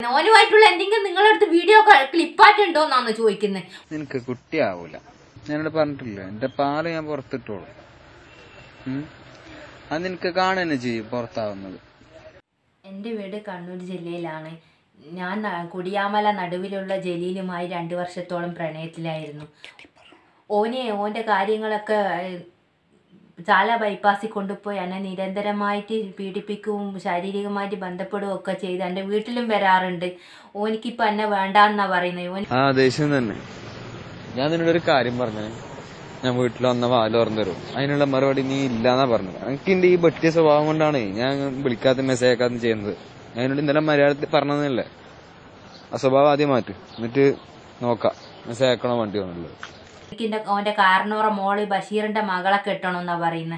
ഓനുമായിട്ടുള്ള എന്തെങ്കിലും നിങ്ങളടുത്ത് വീഡിയോ ക്ലിപ്പായിട്ടുണ്ടോന്നാണ് ചോദിക്കുന്നത് നിനക്ക് കുട്ടിയാവൂല ഞാനിവിടെ പറഞ്ഞിട്ടില്ലേ എന്റെ പാല് ഞാൻ പുറത്തിട്ടോളൂ ഉം. അത് നിനക്ക് കാണുന്നെ ചെയ്യും പുറത്താവുന്നത് എൻ്റെ വീട് കണ്ണൂർ ജില്ലയിലാണ് ഞാൻ ന- കുടിയാമല നടുവിലുള്ള ജലീലുമായി രണ്ട് വർഷത്തോളം പ്രണയത്തിലായിരുന്നു ഓനെ ഓൻ്റെ കാര്യങ്ങളൊക്കെ ഏഹ്, ചാല ബൈപ്പാസിൽ കൊണ്ടുപോയി എന്നെ നിരന്തരമായിട്ട് പീഡിപ്പിക്കുകയും ശാരീരികമായിട്ട് ബന്ധപ്പെടുകയും ഒക്കെ ചെയ്ത് എൻ്റെ വീട്ടിലും വരാറുണ്ട് ഓനിക്കിപ്പോൾ എന്നെ വേണ്ടാന്നാ പറയുന്നത് ഓൻ ആ ദേഷ്യം തന്നെ ഞാൻ നിന്നോട് ഒരു കാര്യം പറഞ്ഞേ ഞാൻ വീട്ടിൽ വന്ന വാല് തുറന്നു തരും അതിനുള്ള മറുപടി നീ ഇല്ലാന്നാ പറഞ്ഞത് എനിക്ക് എന്റെ ഈ പറ്റിയ സ്വഭാവം കൊണ്ടാണ് ഞാൻ വിളിക്കാത്ത മെസ്സേജ് അയക്കാത്ത ചെയ്യുന്നത് ഞാൻ എന്നോട് ഇന്നലെ മലയാളത്തിൽ പറഞ്ഞതല്ലേ ആ സ്വഭാവം ആദ്യം മാറ്റ് എന്നിട്ട് നോക്കാം മെസ്സേജ് അയക്കണോ വണ്ടി വന്നുള്ളത് എനിക്കിൻ്റെ ഓൻ്റെ കാരണവറ മോള് ബഷീറിൻ്റെ മകളെ കെട്ടണമെന്നാണ് പറയുന്നത്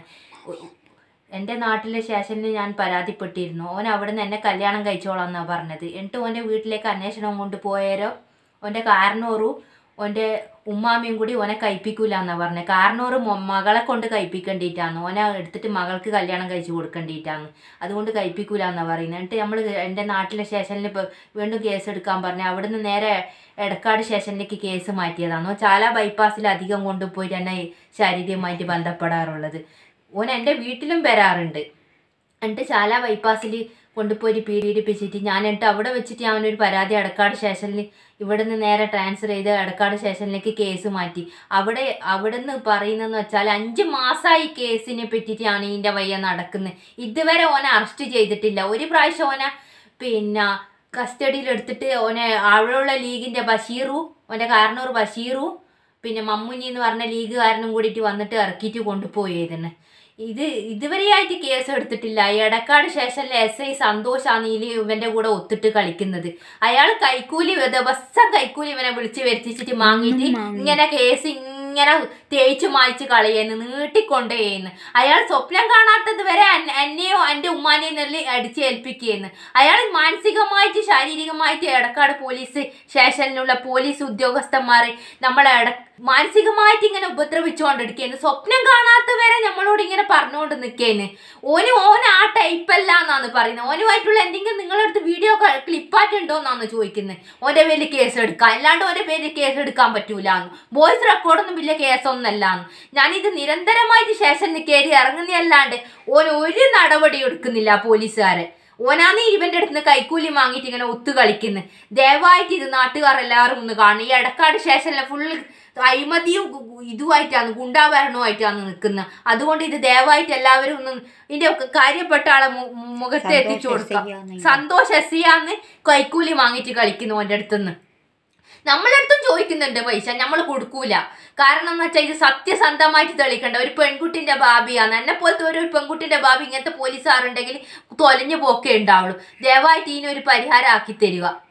എൻ്റെ നാട്ടിലെ സ്റ്റേഷനിൽ ഞാൻ പരാതിപ്പെട്ടിരുന്നു ഓൻ അവിടെ നിന്ന് എന്നെ കല്യാണം കഴിച്ചോളാം എന്നാണ് പറഞ്ഞത് എന്നിട്ട് ഓൻ്റെ വീട്ടിലേക്ക് അന്വേഷണം കൊണ്ട് പോയാരോ ഓൻ്റെ കാരണോറും ഓൻ്റെ ഉമ്മാമ്മയും കൂടി ഓനെ കഴിപ്പിക്കൂല എന്നാണ് പറഞ്ഞത് കാരണോറ് മൊ- മകളെ കൊണ്ട് കഴിപ്പിക്കേണ്ടിയിട്ടാണ് ഓനെ എടുത്തിട്ട് മകൾക്ക് കല്യാണം കഴിച്ചു കൊടുക്കേണ്ടിയിട്ടാണ് അതുകൊണ്ട് കഴിപ്പിക്കൂല എന്നാണ് പറയുന്നത് എന്നിട്ട് നമ്മൾ എൻ്റെ നാട്ടിലെ സ്റ്റേഷനിൽ ഇപ്പോൾ വീണ്ടും കേസ് എടുക്കാൻ പറഞ്ഞു അവിടുന്ന് നേരെ എടക്കാട് സ്റ്റേഷനിലേക്ക് കേസ് മാറ്റിയതാണ് ഓൻ ചാല ബൈപ്പാസിൽ അധികം കൊണ്ടുപോയിട്ട് എന്നെ ശാരീരികമായിട്ട് ബന്ധപ്പെടാറുള്ളത് ഓൻ എൻ്റെ വീട്ടിലും വരാറുണ്ട് എന്നിട്ട് ചാല ബൈപ്പാസിൽ കൊണ്ടുപോയി പീഡിപ്പിച്ചിട്ട് ഞാൻ എന്നിട്ട് അവിടെ വെച്ചിട്ട് അവനൊരു പരാതി എടക്കാട് സ്റ്റേഷനിൽ ഇവിടെ നിന്ന് നേരെ ട്രാൻസ്ഫർ ചെയ്ത് എടക്കാട് സ്റ്റേഷനിലേക്ക് കേസ് മാറ്റി അവിടെ അവിടെ നിന്ന് പറയുന്നതെന്ന് വെച്ചാൽ അഞ്ച് മാസമായി കേസിനെ പറ്റിയിട്ടാണ് ഇതിൻ്റെ വയ്യ നടക്കുന്നത് ഇതുവരെ ഓനെ അറസ്റ്റ് ചെയ്തിട്ടില്ല ഒരു പ്രാവശ്യം ഓനെ പിന്നെ കസ്റ്റഡിയിൽ എടുത്തിട്ട് ഓനെ അവിടെയുള്ള ലീഗിൻ്റെ ബഷീറു ഓൻ്റെ കാരണൂർ ബഷീറു പിന്നെ മമ്മുനി എന്ന് പറഞ്ഞ ലീഗുകാരനും കൂടിയിട്ട് വന്നിട്ട് ഇറക്കിയിട്ട് കൊണ്ടുപോയതിന് ഇത് ഇതുവരെയായിട്ട് കേസ് എടുത്തിട്ടില്ല എടക്കാട് സ്റ്റേഷനിലെ എസ് ഐ സന്തോഷാണ് ഇതിൽ ഇവന്റെ കൂടെ ഒത്തിട്ട് കളിക്കുന്നത് അയാൾ കൈക്കൂലി ദിവസം കൈക്കൂലി ഇവനെ വിളിച്ച് വരുത്തിച്ചിട്ട് വാങ്ങിയിട്ട് ഇങ്ങനെ കേസ് ഇങ്ങനെ തേച്ച് മായ്ച്ച് കളയുന്നു നീട്ടിക്കൊണ്ടേന്ന് അയാൾ സ്വപ്നം കാണാത്തത് വരെ എൻ- എന്നെയോ എൻ്റെ ഉമ്മാനെയും നെല്ലി അടിച്ചേൽപ്പിക്കുകയെന്ന് അയാൾ മാനസികമായിട്ട് ശാരീരികമായിട്ട് എടക്കാട് പോലീസ് സ്റ്റേഷനിലുള്ള പോലീസ് ഉദ്യോഗസ്ഥന്മാർ നമ്മളെ എട മാനസികമായിട്ട് ഇങ്ങനെ ഉപദ്രവിച്ചുകൊണ്ടിരിക്കുകയാണ് സ്വപ്നം കാണാത്ത വരെ നമ്മളോട് ഇങ്ങനെ പറഞ്ഞുകൊണ്ട് നിൽക്കേന്ന് ഓന് ഓൻ ആ ടൈപ്പല്ല എന്നാണ് പറയുന്നത് ഓനുമായിട്ടുള്ള എന്തെങ്കിലും നിങ്ങളടുത്ത് വീഡിയോ ക്ലിപ്പായിട്ടുണ്ടോ എന്നാണ് ചോദിക്കുന്നത് ഓൻ്റെ പേരിൽ കേസ് എടുക്കാം അല്ലാണ്ട് ഓൻ്റെ പേരിൽ കേസ് എടുക്കാൻ പറ്റൂല വോയിസ് റെക്കോർഡൊന്നും വലിയ കേസൊന്നല്ലാന്ന് ഞാനിത് നിരന്തരമായിട്ട് സ്റ്റേഷനിൽ കയറി ഇറങ്ങുന്നതല്ലാണ്ട് ഓൻ ഒരു നടപടി എടുക്കുന്നില്ല പോലീസുകാരെ ഓനാന്ന് ഇവന്റെ അടുത്ത് നിന്ന് കൈക്കൂലി വാങ്ങിയിട്ട് ഇങ്ങനെ ഒത്തു കളിക്കുന്നു ദയവായിട്ട് ഇത് നാട്ടുകാർ എല്ലാവരും ഒന്ന് കാണും ഈ എടക്കാട് സ്റ്റേഷനിലെ ഫുള്ള് അഴിമതിയും ഗു- ഗു- ഇതുമായിട്ടാണ് ഗുണ്ടാഭരണമായിട്ടാണ് നിൽക്കുന്നത് അതുകൊണ്ട് ഇത് ദയവായിട്ട് എല്ലാവരും ഒന്ന് ഇതിന്റെ ഒക്കെ കാര്യപ്പെട്ട ആളെ മു- മു- മുഖത്ത് എത്തിച്ചു കൊടുക്കാം സന്തോഷ് എസ്സിയാന്ന് കൈക്കൂലി വാങ്ങിയിട്ട് കളിക്കുന്നു ഓൻ്റെ അടുത്തുനിന്ന് നമ്മളടുത്തും ചോദിക്കുന്നുണ്ട് പൈസ നമ്മൾ കൊടുക്കൂല കാരണം എന്ന് വെച്ചാൽ ഇത് സത്യസന്ധമായിട്ട് തെളിയിക്കണ്ട ഒരു പെൺകുട്ടിന്റെ ഭാവിയാണ് എന്നെ പോലത്തെ ഒരു പെൺകുട്ടിന്റെ ഭാവി ഇങ്ങനത്തെ പോലീസുകാരുണ്ടെങ്കിൽ തൊലഞ്ഞു പോക്കേ ഉണ്ടാവുള്ളൂ ദയവായിട്ട് ഇതിനൊരു പരിഹാരം ആക്കി തരിക